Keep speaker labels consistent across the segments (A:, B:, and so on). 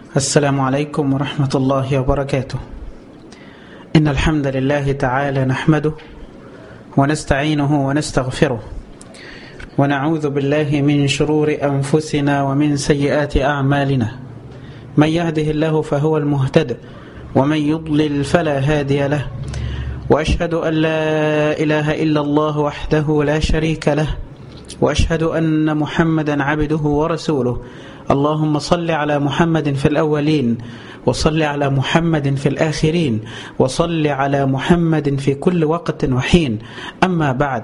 A: السلام عليكم ورحمة الله وبركاته إن الحمد لله تعالى نحمده ونستعينه ونستغفره ونعوذ بالله من شرور أنفسنا ومن سيئات أعمالنا من يهده الله فهو المهتد ومن يضلل فلا هادي له وأشهد أن لا إله إلا الله وحده لا شريك له وأشهد أن محمدا عبده ورسوله اللهم صل على محمد في الأولين وصل على محمد في الآخرين وصل على محمد في كل وقت وحين أما بعد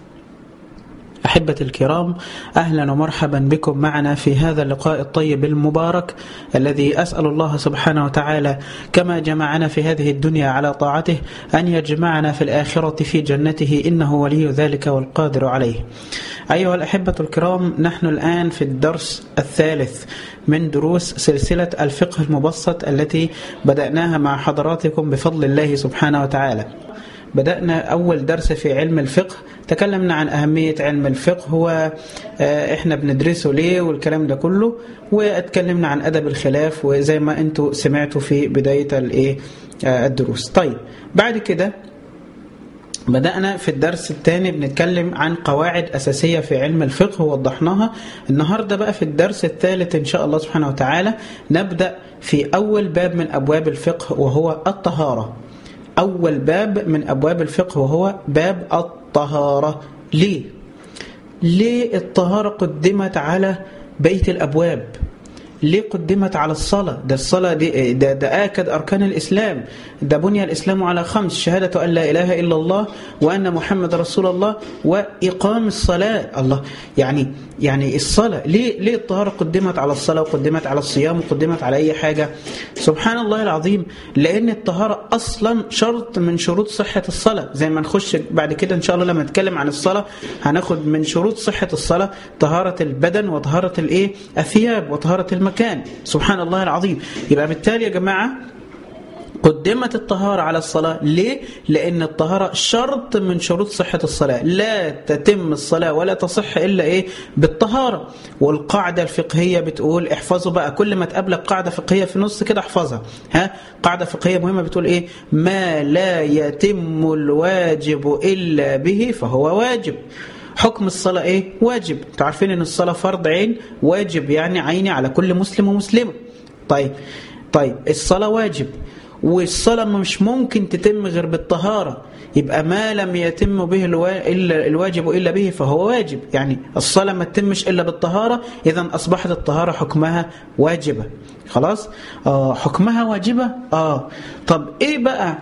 A: أحبة الكرام أهلا ومرحبا بكم معنا في هذا اللقاء الطيب المبارك الذي أسأل الله سبحانه وتعالى كما جمعنا في هذه الدنيا على طاعته أن يجمعنا في الآخرة في جنته إنه ولي ذلك والقادر عليه أيها الأحبة الكرام نحن الآن في الدرس الثالث من دروس سلسلة الفقه المبسط التي بدأناها مع حضراتكم بفضل الله سبحانه وتعالى بدأنا أول درس في علم الفقه تكلمنا عن أهمية علم الفقه هو إحنا بندرسه ليه والكلام ده كله واتكلمنا عن أدب الخلاف وزي ما أنتوا سمعتوا في بداية الإيه الدروس طيب بعد كده بدأنا في الدرس الثاني بنتكلم عن قواعد أساسية في علم الفقه ووضحناها النهاردة بقى في الدرس الثالث إن شاء الله سبحانه وتعالى نبدأ في أول باب من أبواب الفقه وهو الطهارة أول باب من أبواب الفقه وهو باب الطهارة ليه؟ ليه الطهارة قدمت على بيت الأبواب؟ ليه قدمت على الصلاة ده الصلاة دي ده, ده آكد أركان الإسلام ده بني الإسلام على خمس شهادة أن لا إله إلا الله وأن محمد رسول الله وإقام الصلاة الله يعني يعني الصلاة ليه ليه الطهارة قدمت على الصلاة وقدمت على الصيام وقدمت على أي حاجة سبحان الله العظيم لأن الطهارة أصلا شرط من شروط صحة الصلاة زي ما نخش بعد كده إن شاء الله لما نتكلم عن الصلاة هناخد من شروط صحة الصلاة طهارة البدن وطهارة الإيه الثياب وطهارة المكان سبحان الله العظيم يبقى بالتالي يا جماعة قدمت الطهارة على الصلاة ليه؟ لأن الطهارة شرط من شروط صحة الصلاة لا تتم الصلاة ولا تصح إلا إيه؟ بالطهارة والقاعدة الفقهية بتقول احفظوا بقى كل ما تقابلك قاعدة فقهية في النص كده احفظها ها؟ قاعدة فقهية مهمة بتقول إيه؟ ما لا يتم الواجب إلا به فهو واجب حكم الصلاة ايه واجب انتوا عارفين ان الصلاة فرض عين واجب يعني عيني على كل مسلم ومسلمة طيب طيب الصلاة واجب والصلاة مش ممكن تتم غير بالطهارة يبقى ما لم يتم به الوا... إلا الواجب إلا به فهو واجب يعني الصلاة ما تتمش إلا بالطهارة إذا أصبحت الطهارة حكمها واجبة خلاص آه حكمها واجبة آه طب إيه بقى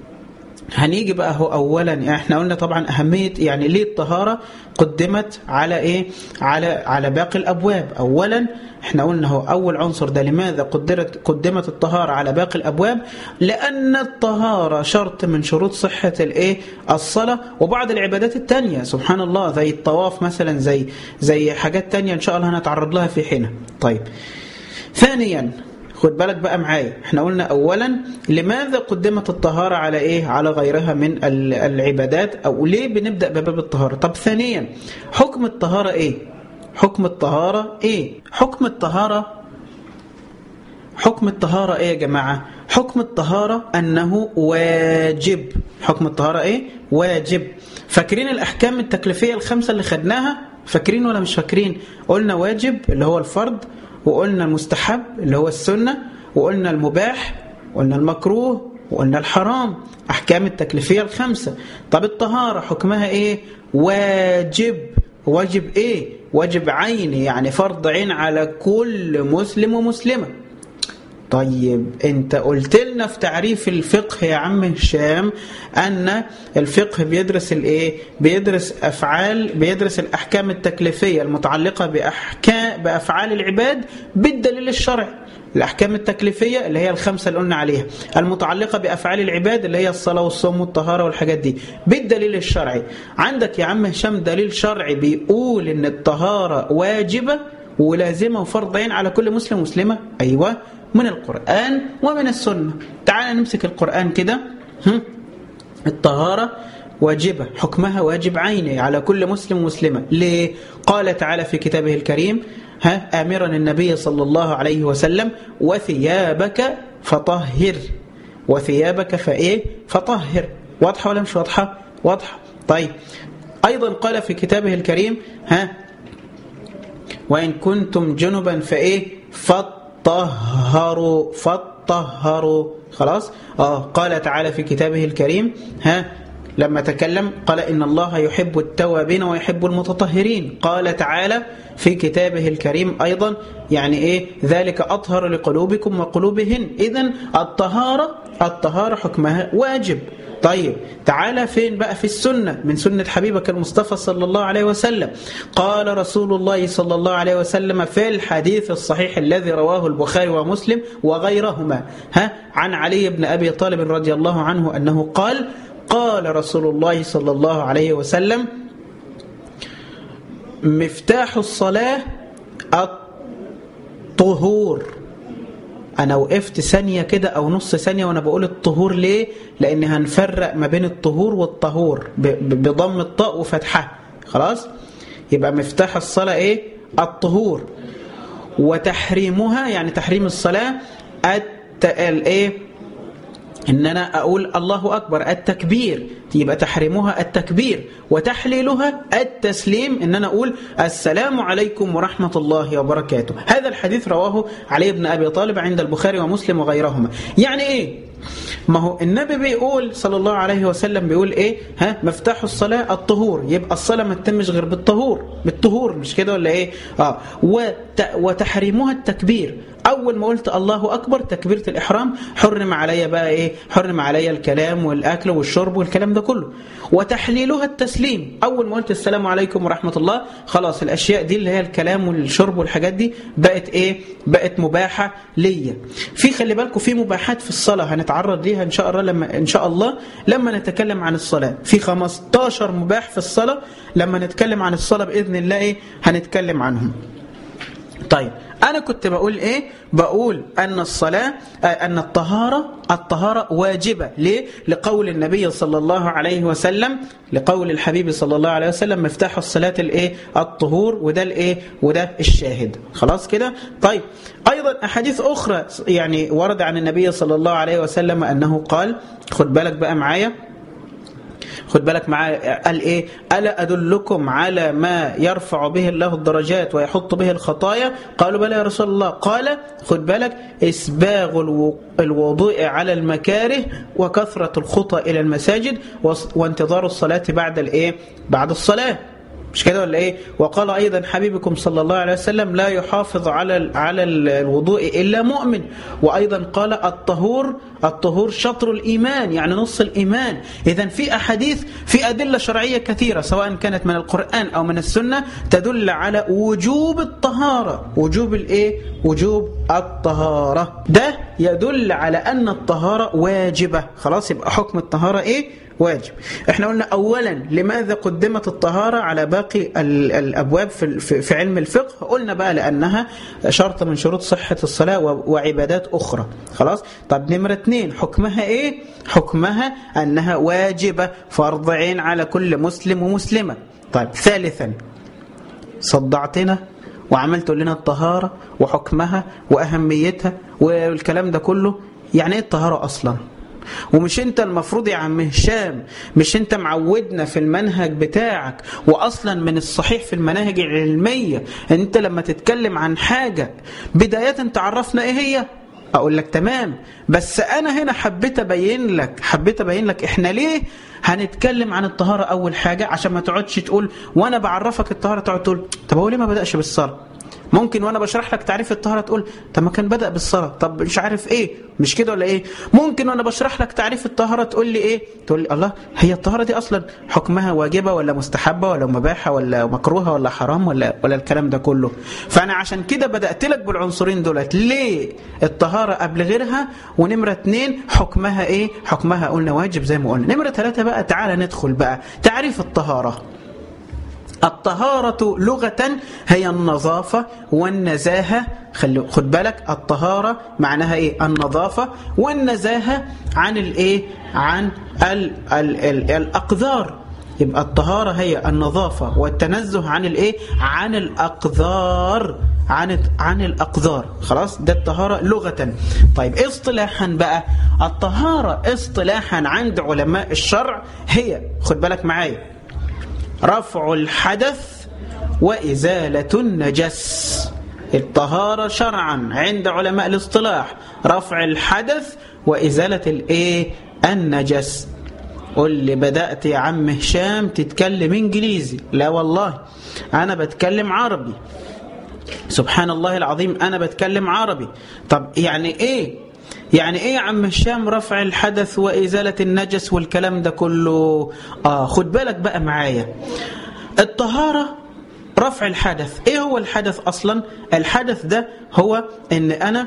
A: هنيجي بقى هو اولا يعني احنا قلنا طبعا اهميه يعني ليه الطهاره قدمت على ايه على على باقي الابواب اولا احنا قلنا هو اول عنصر ده لماذا قدرت قدمت الطهاره على باقي الابواب لان الطهاره شرط من شروط صحه الايه الصلاه وبعض العبادات الثانيه سبحان الله زي الطواف مثلا زي زي حاجات ثانيه ان شاء الله هنتعرض لها في حينها طيب ثانيا خد بالك بقى معايا احنا قلنا اولا لماذا قدمت الطهارة على ايه على غيرها من العبادات او ليه بنبدأ بباب الطهارة طب ثانيا حكم الطهارة ايه حكم الطهارة ايه حكم الطهارة حكم الطهارة ايه يا جماعة حكم الطهارة انه واجب حكم الطهارة ايه واجب فاكرين الاحكام التكليفية الخمسة اللي خدناها فاكرين ولا مش فاكرين قلنا واجب اللي هو الفرض وقلنا المستحب اللي هو السنة وقلنا المباح وقلنا المكروه وقلنا الحرام أحكام التكليفية الخمسة طب الطهارة حكمها إيه واجب واجب إيه واجب عيني يعني فرض عين على كل مسلم ومسلمة طيب انت قلت لنا في تعريف الفقه يا عم هشام ان الفقه بيدرس الايه بيدرس افعال بيدرس الاحكام التكليفيه المتعلقه باحكام بافعال العباد بالدليل الشرعي الاحكام التكليفيه اللي هي الخمسه اللي قلنا عليها المتعلقه بافعال العباد اللي هي الصلاه والصوم والطهاره والحاجات دي بالدليل الشرعي عندك يا عم هشام دليل شرعي بيقول ان الطهاره واجبه ولازمه وفرض عين على كل مسلم ومسلمه ايوه من القرآن ومن السنة تعال نمسك القرآن كده الطهارة واجبة حكمها واجب عيني على كل مسلم ومسلمة ليه؟ قال تعالى في كتابه الكريم ها آمرا النبي صلى الله عليه وسلم وثيابك فطهر وثيابك فإيه فطهر واضحة ولا مش واضحة واضحة طيب أيضا قال في كتابه الكريم ها وإن كنتم جنبا فإيه فطهروا فطهروا خلاص آه قال تعالى في كتابه الكريم ها لما تكلم قال إن الله يحب التوابين ويحب المتطهرين قال تعالى في كتابه الكريم أيضا يعني إيه ذلك أطهر لقلوبكم وقلوبهن إذا الطهارة الطهارة حكمها واجب طيب تعالى فين بقى في السنة من سنة حبيبك المصطفى صلى الله عليه وسلم قال رسول الله صلى الله عليه وسلم في الحديث الصحيح الذي رواه البخاري ومسلم وغيرهما ها عن علي بن أبي طالب رضي الله عنه أنه قال قال رسول الله صلى الله عليه وسلم مفتاح الصلاة الطهور أنا وقفت ثانية كده أو نص ثانية وأنا بقول الطهور ليه؟ لأن هنفرق ما بين الطهور والطهور بضم الطاء وفتحها خلاص؟ يبقى مفتاح الصلاة إيه؟ الطهور وتحريمها يعني تحريم الصلاة الإيه؟ ان انا اقول الله اكبر التكبير يبقى تحريمها التكبير وتحليلها التسليم ان انا اقول السلام عليكم ورحمه الله وبركاته هذا الحديث رواه علي بن ابي طالب عند البخاري ومسلم وغيرهما يعني ايه ما هو النبي بيقول صلى الله عليه وسلم بيقول ايه ها مفتاح الصلاه الطهور يبقى الصلاه ما تتمش غير بالطهور بالطهور مش كده ولا ايه اه وتحريمها التكبير اول ما قلت الله اكبر تكبيره الاحرام حرم عليا بقى ايه حرم عليا الكلام والاكل والشرب والكلام ده كله وتحليلها التسليم اول ما قلت السلام عليكم ورحمه الله خلاص الاشياء دي اللي هي الكلام والشرب والحاجات دي بقت ايه بقت مباحه ليا في خلي بالكم في مباحات في الصلاه هنتعرض ليها ان شاء الله لما ان شاء الله لما نتكلم عن الصلاه في 15 مباح في الصلاه لما نتكلم عن الصلاه باذن الله ايه هنتكلم عنهم طيب أنا كنت بقول إيه؟ بقول أن الصلاة أن الطهارة الطهارة واجبة ليه؟ لقول النبي صلى الله عليه وسلم لقول الحبيب صلى الله عليه وسلم مفتاح الصلاة الإيه؟ الطهور وده الإيه؟ وده الشاهد خلاص كده؟ طيب أيضا أحاديث أخرى يعني ورد عن النبي صلى الله عليه وسلم أنه قال خد بالك بقى معايا خد بالك معاه قال ايه الا ادلكم على ما يرفع به الله الدرجات ويحط به الخطايا قالوا بلى يا رسول الله قال خد بالك اسباغ الوضوء على المكاره وكثره الخطى الى المساجد وانتظار الصلاه بعد الايه بعد الصلاه مش كده ولا ايه وقال ايضا حبيبكم صلى الله عليه وسلم لا يحافظ على على الوضوء الا مؤمن وايضا قال الطهور الطهور شطر الايمان يعني نص الايمان اذا في احاديث في ادله شرعيه كثيره سواء كانت من القران او من السنه تدل على وجوب الطهاره وجوب الايه وجوب الطهاره ده يدل على ان الطهاره واجبه خلاص يبقى حكم الطهاره ايه واجب احنا قلنا اولا لماذا قدمت الطهارة على باقي الابواب في, في علم الفقه قلنا بقى لانها شرط من شروط صحة الصلاة وعبادات اخرى خلاص طب نمرة اتنين حكمها ايه حكمها انها واجبة فرض عين على كل مسلم ومسلمة طيب ثالثا صدعتنا وعملت لنا الطهارة وحكمها واهميتها والكلام ده كله يعني ايه الطهارة اصلا ومش انت المفروض يا عم هشام مش انت معودنا في المنهج بتاعك واصلا من الصحيح في المناهج العلمية انت لما تتكلم عن حاجة بداية تعرفنا ايه هي اقول لك تمام بس انا هنا حبيت ابين لك حبيت ابين لك احنا ليه هنتكلم عن الطهارة اول حاجة عشان ما تقعدش تقول وانا بعرفك الطهارة تقعد تقول طب هو ليه ما بدأش بالصلاة ممكن وانا بشرح لك تعريف الطهاره تقول طب ما كان بدا بالصلاه طب مش عارف ايه مش كده ولا ايه ممكن وانا بشرح لك تعريف الطهاره تقول لي ايه تقول لي الله هي الطهاره دي اصلا حكمها واجبه ولا مستحبه ولا مباحه ولا مكروهه ولا حرام ولا ولا الكلام ده كله فانا عشان كده بدات لك بالعنصرين دولت ليه الطهاره قبل غيرها ونمره اتنين حكمها ايه حكمها قلنا واجب زي ما قلنا نمره ثلاثه بقى تعالى ندخل بقى تعريف الطهاره الطهارة لغة هي النظافة والنزاهة خلي خد بالك الطهارة معناها ايه النظافة والنزاهة عن الايه عن ال ال ال الأقذار يبقى الطهارة هي النظافة والتنزه عن الايه عن الأقذار عن عن الأقذار خلاص ده الطهارة لغة طيب اصطلاحا بقى الطهارة اصطلاحا عند علماء الشرع هي خد بالك معايا رفع الحدث وإزالة النجس الطهارة شرعا عند علماء الاصطلاح رفع الحدث وإزالة الايه النجس قل لي بدأت يا عم هشام تتكلم انجليزي لا والله انا بتكلم عربي سبحان الله العظيم انا بتكلم عربي طب يعني ايه يعني ايه يا عم هشام رفع الحدث وازاله النجس والكلام ده كله اه خد بالك بقى معايا الطهاره رفع الحدث ايه هو الحدث اصلا الحدث ده هو ان انا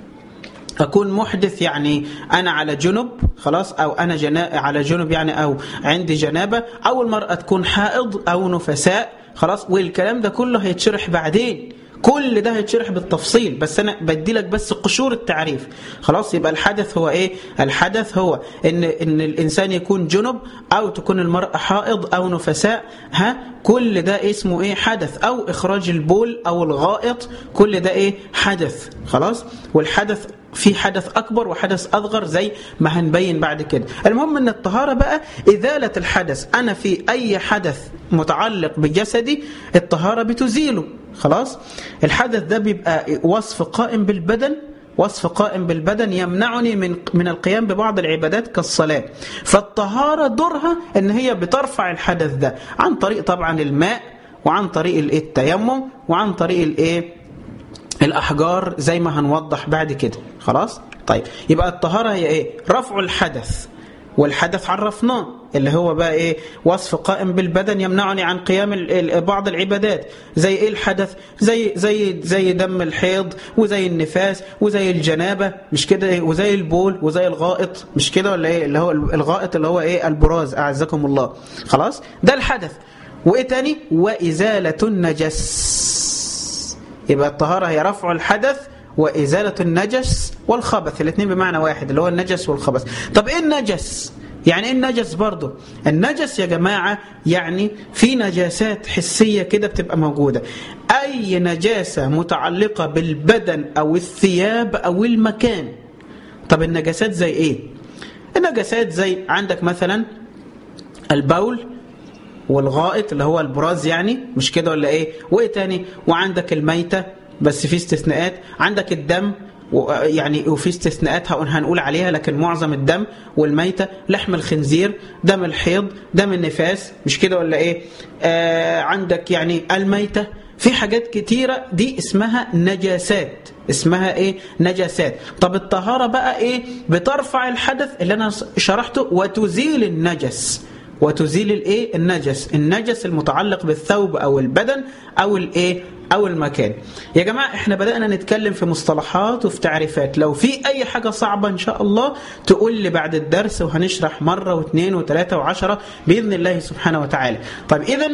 A: أكون محدث يعني أنا على جنب خلاص أو أنا جنا على جنب يعني أو عندي جنابة أو المرأة تكون حائض أو نفساء خلاص والكلام ده كله هيتشرح بعدين كل ده هيتشرح بالتفصيل بس انا بدي لك بس قشور التعريف خلاص يبقى الحدث هو ايه الحدث هو ان ان الانسان يكون جنب او تكون المراه حائض او نفساء ها كل ده اسمه ايه حدث او اخراج البول او الغائط كل ده ايه حدث خلاص والحدث في حدث أكبر وحدث أصغر زي ما هنبين بعد كده المهم أن الطهارة بقى إزالة الحدث أنا في أي حدث متعلق بجسدي الطهارة بتزيله خلاص الحدث ده بيبقى وصف قائم بالبدن وصف قائم بالبدن يمنعني من من القيام ببعض العبادات كالصلاة فالطهارة دورها ان هي بترفع الحدث ده عن طريق طبعا الماء وعن طريق التيمم وعن طريق الايه الأحجار زي ما هنوضح بعد كده خلاص طيب يبقى الطهارة هي إيه رفع الحدث والحدث عرفناه اللي هو بقى ايه وصف قائم بالبدن يمنعني عن قيام بعض العبادات زي ايه الحدث زي زي زي دم الحيض وزي النفاس وزي الجنابه مش كده وزي البول وزي الغائط مش كده ولا ايه اللي هو الغائط اللي هو ايه البراز اعزكم الله خلاص ده الحدث وايه تاني وازاله النجس يبقى الطهارة هي رفع الحدث وإزالة النجس والخبث الاثنين بمعنى واحد اللي هو النجس والخبث طب إيه النجس؟ يعني إيه النجس برضه؟ النجس يا جماعة يعني في نجاسات حسية كده بتبقى موجودة أي نجاسة متعلقة بالبدن أو الثياب أو المكان طب النجاسات زي إيه؟ النجاسات زي عندك مثلا البول والغائط اللي هو البراز يعني مش كده ولا ايه وايه تاني وعندك الميتة بس في استثناءات عندك الدم يعني وفي استثناءات هنقول عليها لكن معظم الدم والميتة لحم الخنزير دم الحيض دم النفاس مش كده ولا ايه آه عندك يعني الميتة في حاجات كتيرة دي اسمها نجاسات اسمها ايه نجاسات طب الطهارة بقى ايه بترفع الحدث اللي انا شرحته وتزيل النجس وتزيل الايه النجس النجس المتعلق بالثوب او البدن او الايه او المكان يا جماعه احنا بدانا نتكلم في مصطلحات وفي تعريفات لو في اي حاجه صعبه ان شاء الله تقول لي بعد الدرس وهنشرح مره واثنين وثلاثه وعشره باذن الله سبحانه وتعالى طيب اذا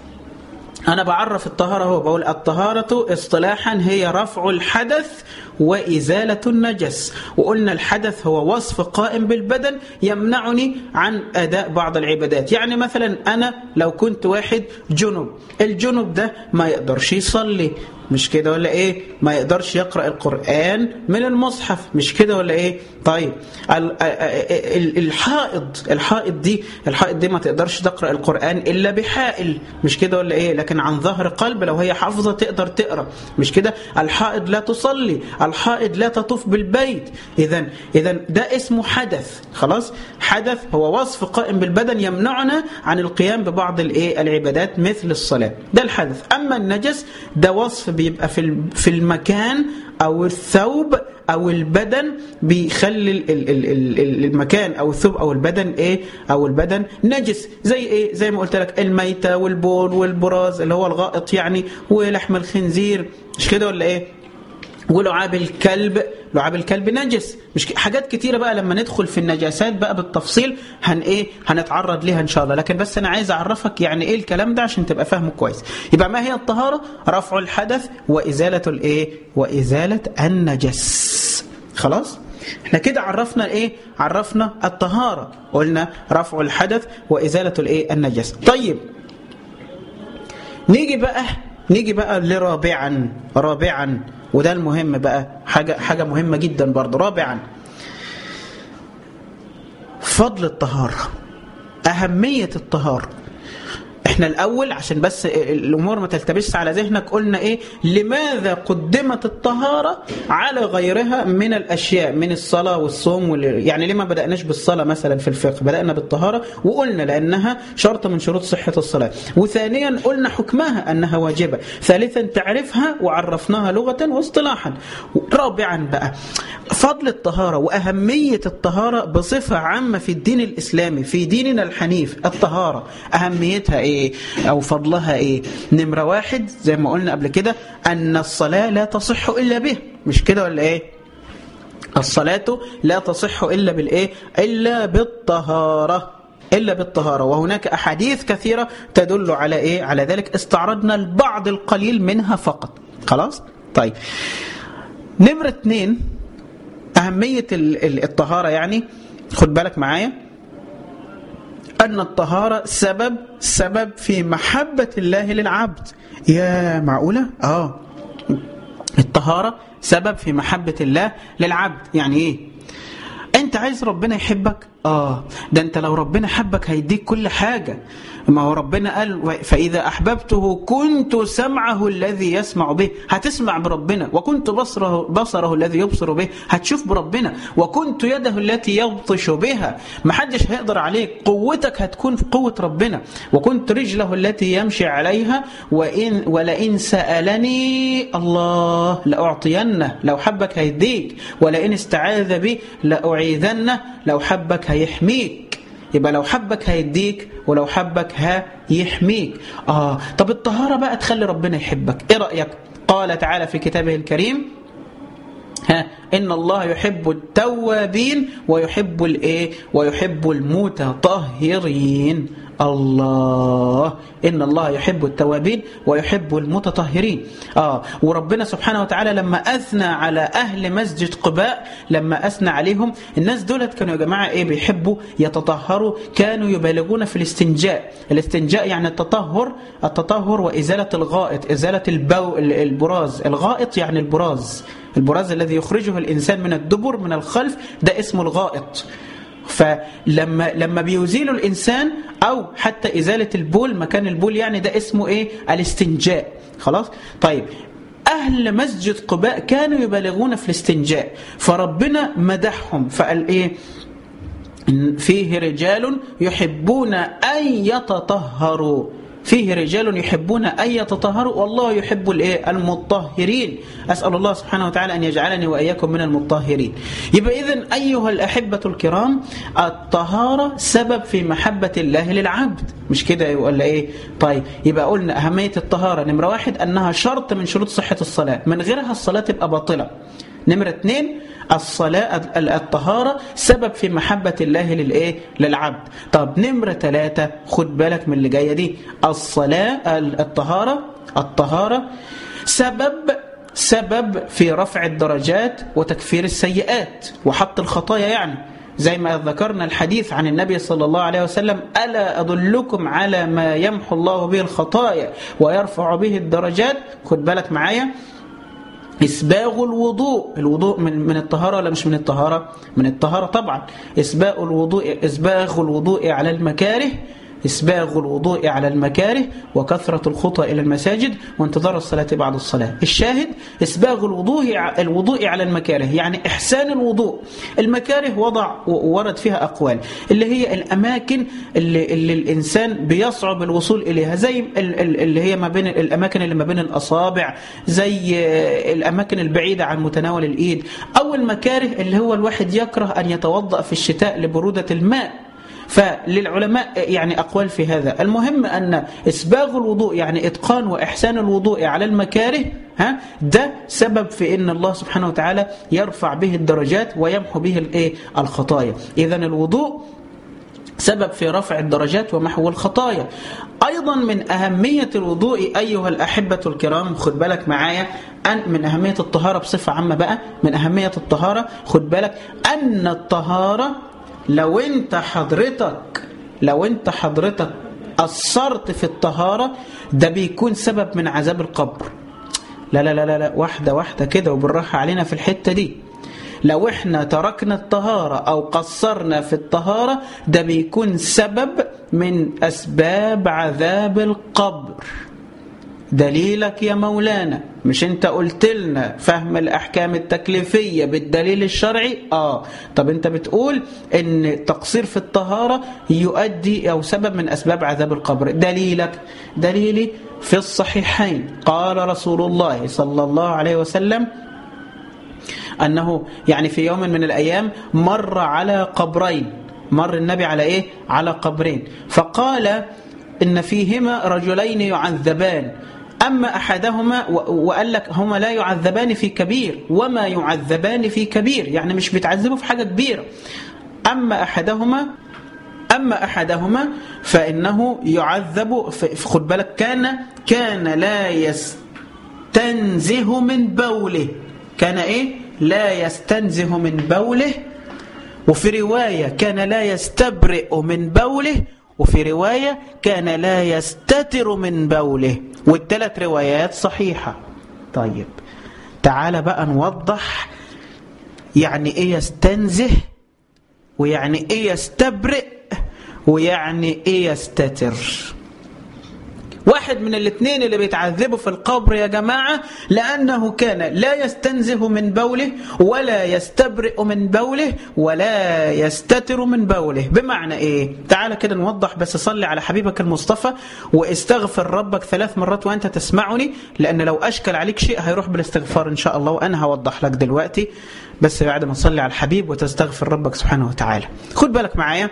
A: أنا بعرف الطهارة هو بقول الطهارة اصطلاحا هي رفع الحدث وإزالة النجس وقلنا الحدث هو وصف قائم بالبدن يمنعني عن أداء بعض العبادات يعني مثلا أنا لو كنت واحد جنب الجنب ده ما يقدرش يصلي مش كده ولا ايه ما يقدرش يقرأ القرآن من المصحف مش كده ولا ايه طيب الحائض الحائض دي الحائض دي ما تقدرش تقرأ القرآن إلا بحائل مش كده ولا ايه لكن عن ظهر قلب لو هي حافظة تقدر تقرأ مش كده الحائض لا تصلي الحائض لا تطوف بالبيت اذا اذا ده اسمه حدث خلاص حدث هو وصف قائم بالبدن يمنعنا عن القيام ببعض الايه العبادات مثل الصلاة ده الحدث أما النجس ده وصف بيبقى في في المكان او الثوب او البدن بيخلي المكان او الثوب او البدن ايه او البدن نجس زي ايه زي ما قلت لك الميته والبول والبراز اللي هو الغائط يعني ولحم الخنزير مش كده ولا ايه ولعاب الكلب لعاب الكلب نجس مش حاجات كتيره بقى لما ندخل في النجاسات بقى بالتفصيل هن ايه هنتعرض ليها ان شاء الله لكن بس انا عايز اعرفك يعني ايه الكلام ده عشان تبقى فاهمه كويس يبقى ما هي الطهاره رفع الحدث وازاله الايه وازاله النجس خلاص احنا كده عرفنا الايه عرفنا الطهاره قلنا رفع الحدث وازاله الايه النجس طيب نيجي بقى نيجي بقى لرابعا رابعا وده المهم بقى حاجة, حاجة مهمة جدا برضه رابعا فضل الطهارة أهمية الطهارة احنا الاول عشان بس الامور ما تلتبسش على ذهنك قلنا ايه لماذا قدمت الطهاره على غيرها من الاشياء من الصلاه والصوم وال... يعني ليه ما بداناش بالصلاه مثلا في الفقه بدانا بالطهاره وقلنا لانها شرط من شروط صحه الصلاه وثانيا قلنا حكمها انها واجبه ثالثا تعرفها وعرفناها لغه واصطلاحا رابعا بقى فضل الطهاره واهميه الطهاره بصفه عامه في الدين الاسلامي في ديننا الحنيف الطهاره اهميتها ايه ايه او فضلها ايه نمرة واحد زي ما قلنا قبل كده ان الصلاة لا تصح الا به مش كده ولا ايه الصلاة لا تصح الا بالايه الا بالطهارة إلا بالطهارة وهناك أحاديث كثيرة تدل على إيه؟ على ذلك استعرضنا البعض القليل منها فقط خلاص؟ طيب نمرة اثنين أهمية الطهارة يعني خد بالك معايا أن الطهارة سبب سبب في محبة الله للعبد يا معقولة؟ آه الطهارة سبب في محبة الله للعبد يعني إيه؟ أنت عايز ربنا يحبك؟ آه ده أنت لو ربنا حبك هيديك كل حاجة ما هو ربنا قال فإذا أحببته كنت سمعه الذي يسمع به هتسمع بربنا وكنت بصره, بصره الذي يبصر به هتشوف بربنا وكنت يده التي يبطش بها ما حدش هيقدر عليك قوتك هتكون في قوة ربنا وكنت رجله التي يمشي عليها وإن ولئن سألني الله لأعطينه لو حبك هيديك ولئن استعاذ بي لأعيذنه لو حبك هيحميك يبقى لو حبك هيديك ولو حبك هيحميك آه طب الطهارة بقى تخلي ربنا يحبك إيه رأيك قال تعالى في كتابه الكريم ها إن الله يحب التوابين ويحب الإيه ويحب المتطهرين الله إن الله يحب التوابين ويحب المتطهرين آه وربنا سبحانه وتعالى لما أثنى على أهل مسجد قباء لما أثنى عليهم الناس دولت كانوا يا جماعة إيه بيحبوا يتطهروا كانوا يبالغون في الاستنجاء الاستنجاء يعني التطهر التطهر وإزالة الغائط إزالة البو البراز الغائط يعني البراز البراز الذي يخرجه الإنسان من الدبر من الخلف ده اسمه الغائط فلما لما بيزيلوا الانسان او حتى ازاله البول مكان البول يعني ده اسمه ايه الاستنجاء خلاص طيب أهل مسجد قباء كانوا يبالغون في الاستنجاء فربنا مدحهم فقال إيه فيه رجال يحبون أن يتطهروا فيه رجال يحبون أن يتطهروا والله يحب الايه المطهرين أسأل الله سبحانه وتعالى أن يجعلني وإياكم من المطهرين يبقى إذن أيها الأحبة الكرام الطهارة سبب في محبة الله للعبد مش كده ولا إيه طيب يبقى قلنا أهمية الطهارة نمرة واحد أنها شرط من شروط صحة الصلاة من غيرها الصلاة تبقى باطلة نمرة اثنين الصلاة الطهارة سبب في محبة الله للإيه؟ للعبد طب نمرة ثلاثة خد بالك من اللي جاية دي الصلاة الطهارة الطهارة سبب سبب في رفع الدرجات وتكفير السيئات وحط الخطايا يعني زي ما ذكرنا الحديث عن النبي صلى الله عليه وسلم ألا أدلكم على ما يمحو الله به الخطايا ويرفع به الدرجات خد بالك معايا إسباغ الوضوء الوضوء من من الطهارة ولا مش من الطهارة من الطهارة طبعا إسباغ الوضوء إسباغ الوضوء على المكاره إسباغ الوضوء على المكاره وكثرة الخطى إلى المساجد وانتظار الصلاة بعد الصلاة الشاهد إسباغ الوضوء الوضوء على المكاره يعني إحسان الوضوء المكاره وضع ورد فيها أقوال اللي هي الأماكن اللي, اللي الإنسان بيصعب الوصول إليها زي اللي هي ما بين الأماكن اللي ما بين الأصابع زي الأماكن البعيدة عن متناول الإيد أو المكاره اللي هو الواحد يكره أن يتوضأ في الشتاء لبرودة الماء فللعلماء يعني أقوال في هذا المهم أن إسباغ الوضوء يعني إتقان وإحسان الوضوء على المكاره ها ده سبب في ان الله سبحانه وتعالى يرفع به الدرجات ويمحو به الايه الخطايا اذا الوضوء سبب في رفع الدرجات ومحو الخطايا أيضا من أهمية الوضوء أيها الأحبة الكرام خد بالك معايا أن من أهمية الطهارة بصفة عامة بقى من أهمية الطهارة خد بالك أن الطهارة لو أنت حضرتك لو أنت حضرتك قصرت في الطهارة ده بيكون سبب من عذاب القبر لا لا لا لا واحدة واحدة كده وبالراحة علينا في الحتة دي لو احنا تركنا الطهارة أو قصرنا في الطهارة ده بيكون سبب من أسباب عذاب القبر دليلك يا مولانا مش انت قلت لنا فهم الأحكام التكليفية بالدليل الشرعي آه طب انت بتقول ان تقصير في الطهارة يؤدي أو سبب من أسباب عذاب القبر دليلك دليلي في الصحيحين قال رسول الله صلى الله عليه وسلم أنه يعني في يوم من الأيام مر على قبرين مر النبي على إيه؟ على قبرين فقال إن فيهما رجلين يعذبان أما أحدهما وقال لك هما لا يعذبان في كبير وما يعذبان في كبير يعني مش بيتعذبوا في حاجة كبيرة أما أحدهما أما أحدهما فإنه يعذب خد بالك كان كان لا يستنزه من بوله كان إيه لا يستنزه من بوله وفي رواية كان لا يستبرئ من بوله وفي رواية كان لا يستتر من بوله والثلاث روايات صحيحة طيب تعال بقى نوضح يعني ايه يستنزه ويعني ايه يستبرئ ويعني ايه يستتر واحد من الاثنين اللي بيتعذبوا في القبر يا جماعة لأنه كان لا يستنزه من بوله ولا يستبرئ من بوله ولا يستتر من بوله بمعنى إيه؟ تعال كده نوضح بس صلي على حبيبك المصطفى واستغفر ربك ثلاث مرات وأنت تسمعني لأن لو أشكل عليك شيء هيروح بالاستغفار إن شاء الله وأنا هوضح لك دلوقتي بس بعد ما تصلي على الحبيب وتستغفر ربك سبحانه وتعالى خد بالك معايا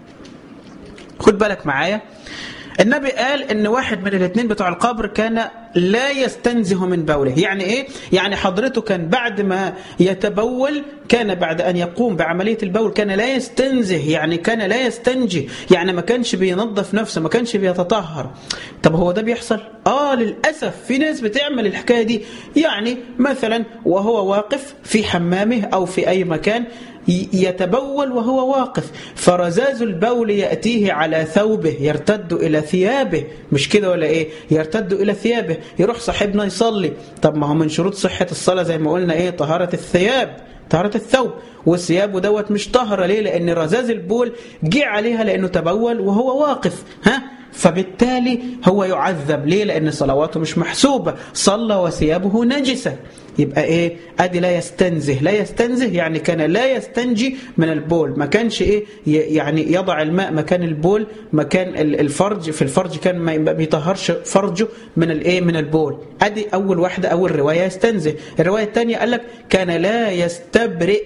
A: خد بالك معايا النبي قال ان واحد من الاثنين بتوع القبر كان لا يستنزه من بوله يعني ايه يعني حضرته كان بعد ما يتبول كان بعد ان يقوم بعمليه البول كان لا يستنزه يعني كان لا يستنجي يعني ما كانش بينظف نفسه ما كانش بيتطهر طب هو ده بيحصل اه للاسف في ناس بتعمل الحكايه دي يعني مثلا وهو واقف في حمامه او في اي مكان يتبول وهو واقف فرزاز البول يأتيه على ثوبه يرتد إلى ثيابه مش كده ولا إيه يرتد إلى ثيابه يروح صاحبنا يصلي طب ما هو من شروط صحة الصلاة زي ما قلنا إيه طهارة الثياب طهارة الثوب والثياب دوت مش طهرة ليه لأن رزاز البول جه عليها لأنه تبول وهو واقف ها فبالتالي هو يعذب ليه لأن صلواته مش محسوبة صلى وثيابه نجسة يبقى ايه ادي لا يستنزه لا يستنزه يعني كان لا يستنجي من البول ما كانش ايه يعني يضع الماء مكان البول مكان الفرج في الفرج كان ما بيطهرش فرجه من الايه من البول ادي اول واحده اول روايه يستنزه الروايه الثانيه قال لك كان لا يستبرئ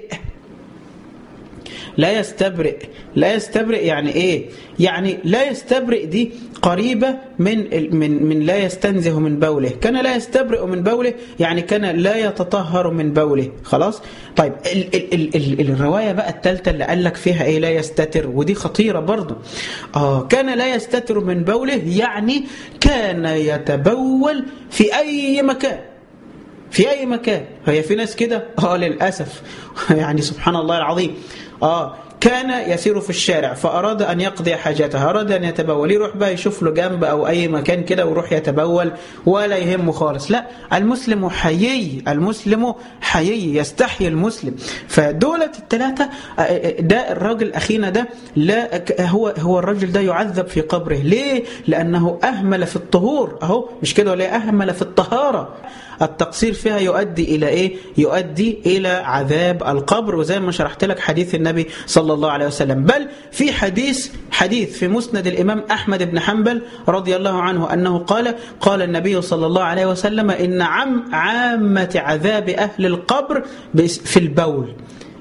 A: لا يستبرئ لا يستبرئ يعني ايه يعني لا يستبرئ دي قريبة من من من لا يستنزه من بوله كان لا يستبرئ من بوله يعني كان لا يتطهر من بوله خلاص طيب ال ال ال ال الرواية بقى الثالثة اللي قال لك فيها ايه لا يستتر ودي خطيرة برضه اه كان لا يستتر من بوله يعني كان يتبول في اي مكان في اي مكان هي في ناس كده اه للاسف يعني سبحان الله العظيم آه كان يسير في الشارع فأراد أن يقضي حاجته أراد أن يتبول يروح بقى يشوف له جنب أو أي مكان كده ويروح يتبول ولا يهمه خالص لا المسلم حيي المسلم حيي يستحي المسلم فدولة الثلاثة ده الراجل أخينا ده لا هو هو الراجل ده يعذب في قبره ليه؟ لأنه أهمل في الطهور أهو مش كده ولا أهمل في الطهارة التقصير فيها يؤدي إلى إيه؟ يؤدي إلى عذاب القبر وزي ما شرحت لك حديث النبي صلى الله عليه وسلم بل في حديث حديث في مسند الإمام أحمد بن حنبل رضي الله عنه أنه قال قال النبي صلى الله عليه وسلم إن عم عامة عذاب أهل القبر في البول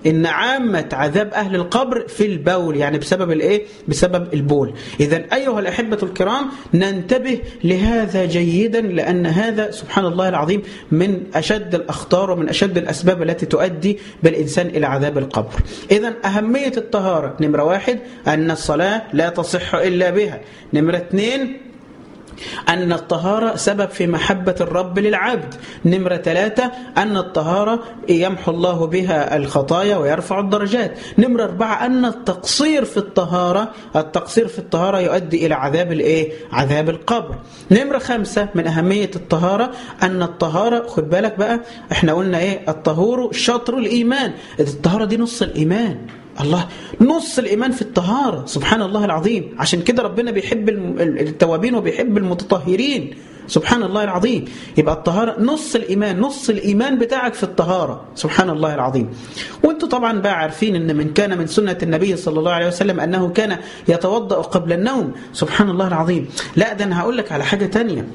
A: ان عامة عذاب اهل القبر في البول يعني بسبب الايه بسبب البول اذا ايها الاحبة الكرام ننتبه لهذا جيدا لان هذا سبحان الله العظيم من اشد الاخطار ومن اشد الاسباب التي تؤدي بالانسان الى عذاب القبر اذا اهمية الطهارة نمرة واحد ان الصلاة لا تصح الا بها نمرة اثنين أن الطهارة سبب في محبة الرب للعبد نمرة ثلاثة أن الطهارة يمحو الله بها الخطايا ويرفع الدرجات نمرة أربعة أن التقصير في الطهارة التقصير في الطهارة يؤدي إلى عذاب الإيه؟ عذاب القبر نمرة خمسة من أهمية الطهارة أن الطهارة خد بالك بقى احنا قلنا إيه الطهور شطر الإيمان الطهارة دي نص الإيمان الله نص الإيمان في الطهارة سبحان الله العظيم عشان كده ربنا بيحب التوابين وبيحب المتطهرين سبحان الله العظيم يبقى الطهارة نص الإيمان نص الإيمان بتاعك في الطهارة سبحان الله العظيم وانتم طبعا بقى عارفين ان من كان من سنة النبي صلى الله عليه وسلم أنه كان يتوضأ قبل النوم سبحان الله العظيم لا ده أنا هقول لك على حاجة تانية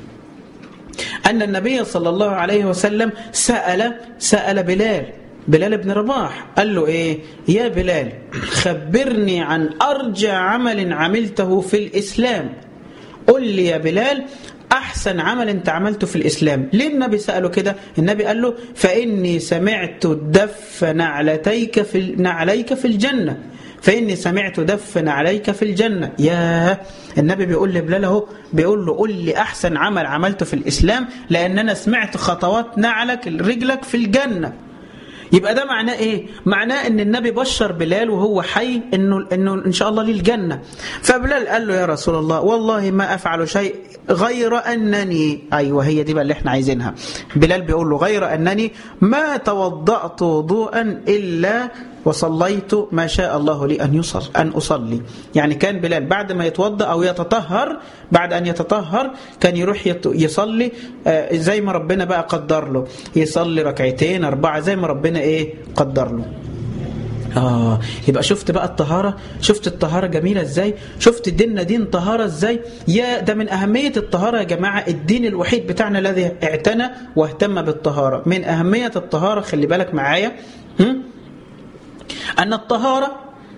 A: أن النبي صلى الله عليه وسلم سأل سأل بلال بلال بن رباح قال له ايه يا بلال خبرني عن ارجى عمل عملته في الاسلام قل لي يا بلال احسن عمل انت عملته في الاسلام ليه النبي ساله كده النبي قال له فاني سمعت دف نعلتيك في نعليك في الجنه فإني سمعت دفن عليك في الجنة يا النبي بيقول لبلال اهو بيقول له قل لي أحسن عمل عملته في الإسلام لأن أنا سمعت خطوات نعلك رجلك في الجنة يبقى ده معناه ايه معناه ان النبي بشر بلال وهو حي انه انه ان شاء الله ليه الجنه فبلال قال له يا رسول الله والله ما افعل شيء غير انني ايوه هي دي بقى اللي احنا عايزينها بلال بيقول له غير انني ما توضأت وضوءا الا وصليت ما شاء الله لي أن يصل أن أصلي يعني كان بلال بعد ما يتوضأ أو يتطهر بعد أن يتطهر كان يروح يصلي زي ما ربنا بقى قدر له يصلي ركعتين أربعة زي ما ربنا إيه قدر له آه يبقى شفت بقى الطهارة شفت الطهارة جميلة ازاي شفت ديننا دين طهارة ازاي يا ده من أهمية الطهارة يا جماعة الدين الوحيد بتاعنا الذي اعتنى واهتم بالطهارة من أهمية الطهارة خلي بالك معايا هم؟ أن الطهارة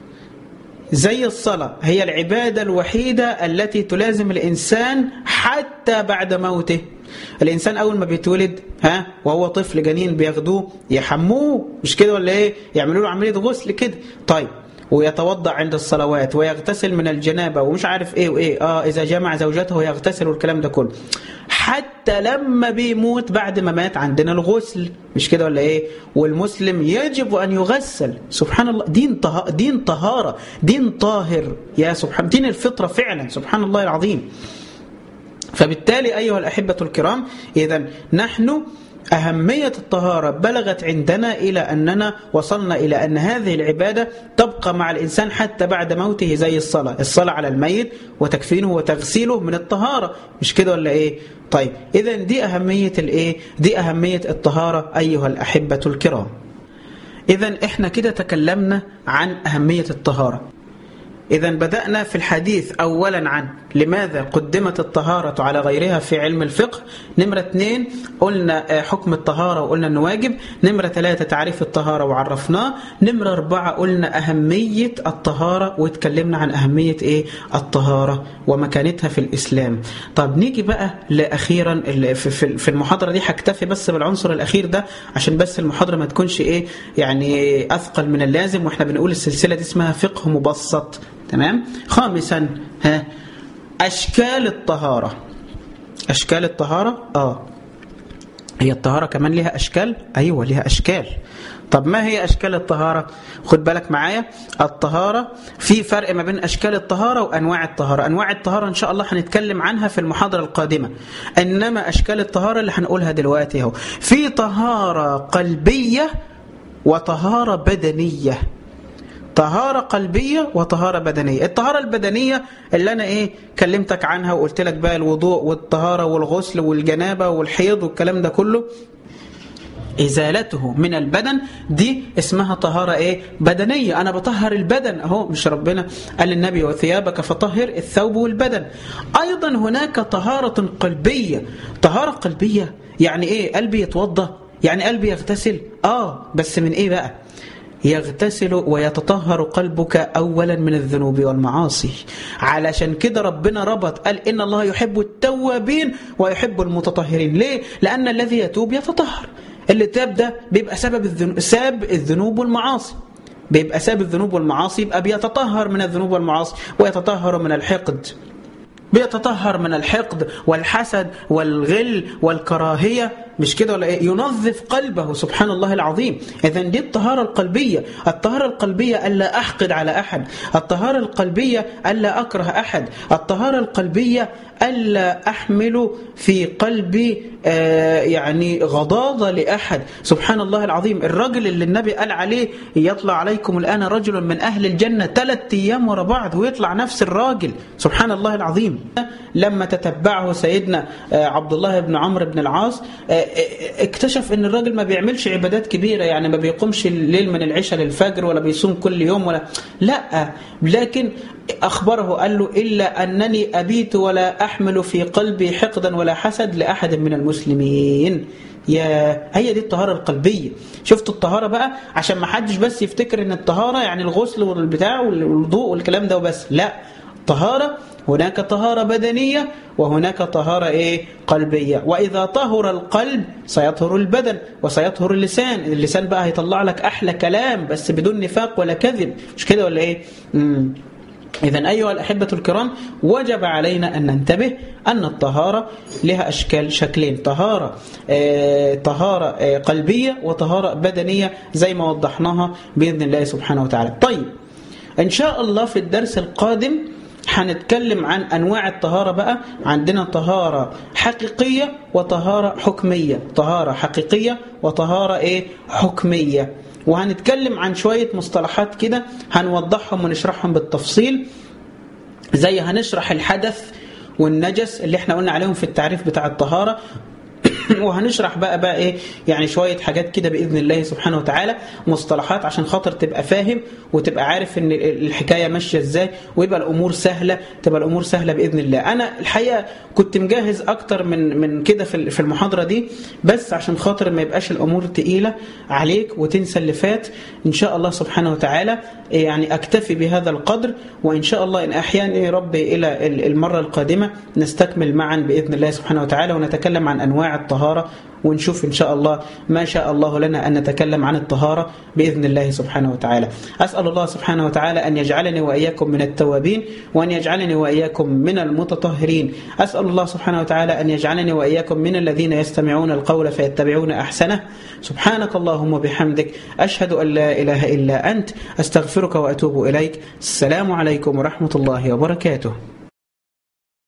A: زي الصلاة هي العبادة الوحيدة التي تلازم الإنسان حتى بعد موته الإنسان أول ما بيتولد ها وهو طفل جنين بياخدوه يحموه مش كده ولا إيه يعملوا له عملية غسل كده طيب ويتوضأ عند الصلوات ويغتسل من الجنابة ومش عارف ايه وايه اه اذا جمع زوجته يغتسل والكلام ده كله حتى لما بيموت بعد ما مات عندنا الغسل مش كده ولا ايه والمسلم يجب ان يغسل سبحان الله دين طه... دين طهارة دين طاهر يا سبحان دين الفطرة فعلا سبحان الله العظيم فبالتالي ايها الاحبة الكرام اذا نحن أهمية الطهارة بلغت عندنا إلى أننا وصلنا إلى أن هذه العبادة تبقى مع الإنسان حتى بعد موته زي الصلاة الصلاة على الميت وتكفينه وتغسيله من الطهارة مش كده ولا إيه طيب إذا دي أهمية الإيه دي أهمية الطهارة أيها الأحبة الكرام إذا إحنا كده تكلمنا عن أهمية الطهارة إذا بدأنا في الحديث أولا عن لماذا قدمت الطهارة على غيرها في علم الفقه نمرة اثنين قلنا حكم الطهارة وقلنا أنه واجب نمرة ثلاثة تعريف الطهارة وعرفناه نمرة أربعة قلنا أهمية الطهارة واتكلمنا عن أهمية إيه الطهارة ومكانتها في الإسلام طب نيجي بقى لأخيرا في المحاضرة دي هكتفي بس بالعنصر الأخير ده عشان بس المحاضرة ما تكونش إيه يعني أثقل من اللازم وإحنا بنقول السلسلة دي اسمها فقه مبسط تمام خامسا ها أشكال الطهارة أشكال الطهارة آه هي الطهارة كمان لها أشكال أيوة لها أشكال طب ما هي أشكال الطهارة خد بالك معايا الطهارة في فرق ما بين أشكال الطهارة وأنواع الطهارة أنواع الطهارة إن شاء الله هنتكلم عنها في المحاضرة القادمة إنما أشكال الطهارة اللي هنقولها دلوقتي اهو في طهارة قلبية وطهارة بدنية طهارة قلبية وطهارة بدنية الطهارة البدنية اللي أنا إيه كلمتك عنها وقلت لك بقى الوضوء والطهارة والغسل والجنابة والحيض والكلام ده كله إزالته من البدن دي اسمها طهارة إيه بدنية أنا بطهر البدن أهو مش ربنا قال للنبي وثيابك فطهر الثوب والبدن أيضا هناك طهارة قلبية طهارة قلبية يعني إيه قلبي يتوضى يعني قلبي يغتسل آه بس من إيه بقى يغتسل ويتطهر قلبك أولا من الذنوب والمعاصي علشان كده ربنا ربط قال إن الله يحب التوابين ويحب المتطهرين ليه؟ لأن الذي يتوب يتطهر اللي تاب ده بيبقى سبب الذنوب ساب الذنوب والمعاصي بيبقى ساب الذنوب والمعاصي يبقى بيتطهر من الذنوب والمعاصي ويتطهر من الحقد بيتطهر من الحقد والحسد والغل والكراهية مش كده ولا ايه ينظف قلبه سبحان الله العظيم اذا دي الطهارة القلبية الطهارة القلبية ألا أحقد على أحد الطهارة القلبية ألا أكره أحد الطهارة القلبية ألا أحمل في قلبي آه يعني غضاضة لأحد سبحان الله العظيم الرجل اللي النبي قال عليه يطلع عليكم الآن رجل من أهل الجنة ثلاث أيام ورا بعض ويطلع نفس الراجل سبحان الله العظيم لما تتبعه سيدنا آه عبد الله بن عمرو بن العاص آه اكتشف ان الراجل ما بيعملش عبادات كبيرة يعني ما بيقومش الليل من العشاء للفجر ولا بيصوم كل يوم ولا لا لكن أخبره قال له إلا أنني أبيت ولا أحمل في قلبي حقدا ولا حسد لأحد من المسلمين يا هي دي الطهارة القلبية شفت الطهارة بقى عشان ما حدش بس يفتكر ان الطهارة يعني الغسل والبتاع والوضوء والكلام ده وبس لا طهارة هناك طهارة بدنية وهناك طهارة إيه؟ قلبية وإذا طهر القلب سيطهر البدن وسيطهر اللسان اللسان بقى هيطلع لك أحلى كلام بس بدون نفاق ولا كذب مش كده ولا إيه مم. إذا أيها الأحبة الكرام وجب علينا أن ننتبه أن الطهارة لها أشكال شكلين طهارة آه طهارة آه قلبية وطهارة بدنية زي ما وضحناها بإذن الله سبحانه وتعالى طيب إن شاء الله في الدرس القادم هنتكلم عن أنواع الطهارة بقى عندنا طهارة حقيقية وطهارة حكمية طهارة حقيقية وطهارة إيه حكمية وهنتكلم عن شوية مصطلحات كده هنوضحهم ونشرحهم بالتفصيل زي هنشرح الحدث والنجس اللي احنا قلنا عليهم في التعريف بتاع الطهارة وهنشرح بقى بقى ايه يعني شويه حاجات كده باذن الله سبحانه وتعالى مصطلحات عشان خاطر تبقى فاهم وتبقى عارف ان الحكايه ماشيه ازاي ويبقى الامور سهله تبقى الامور سهله باذن الله انا الحقيقه كنت مجهز اكتر من من كده في في المحاضره دي بس عشان خاطر ما يبقاش الامور تقيله عليك وتنسى اللي فات ان شاء الله سبحانه وتعالى يعني اكتفي بهذا القدر وان شاء الله ان احياني ربي الى المره القادمه نستكمل معا باذن الله سبحانه وتعالى ونتكلم عن انواع الطهاره ونشوف إن شاء الله ما شاء الله لنا أن نتكلم عن الطهارة بإذن الله سبحانه وتعالى أسأل الله سبحانه وتعالى أن يجعلني وإياكم من التوابين وأن يجعلني وإياكم من المتطهرين أسأل الله سبحانه وتعالى أن يجعلني وإياكم من الذين يستمعون القول فيتبعون أحسنه سبحانك اللهم وبحمدك أشهد أن لا إله إلا أنت أستغفرك وأتوب إليك السلام عليكم ورحمة الله وبركاته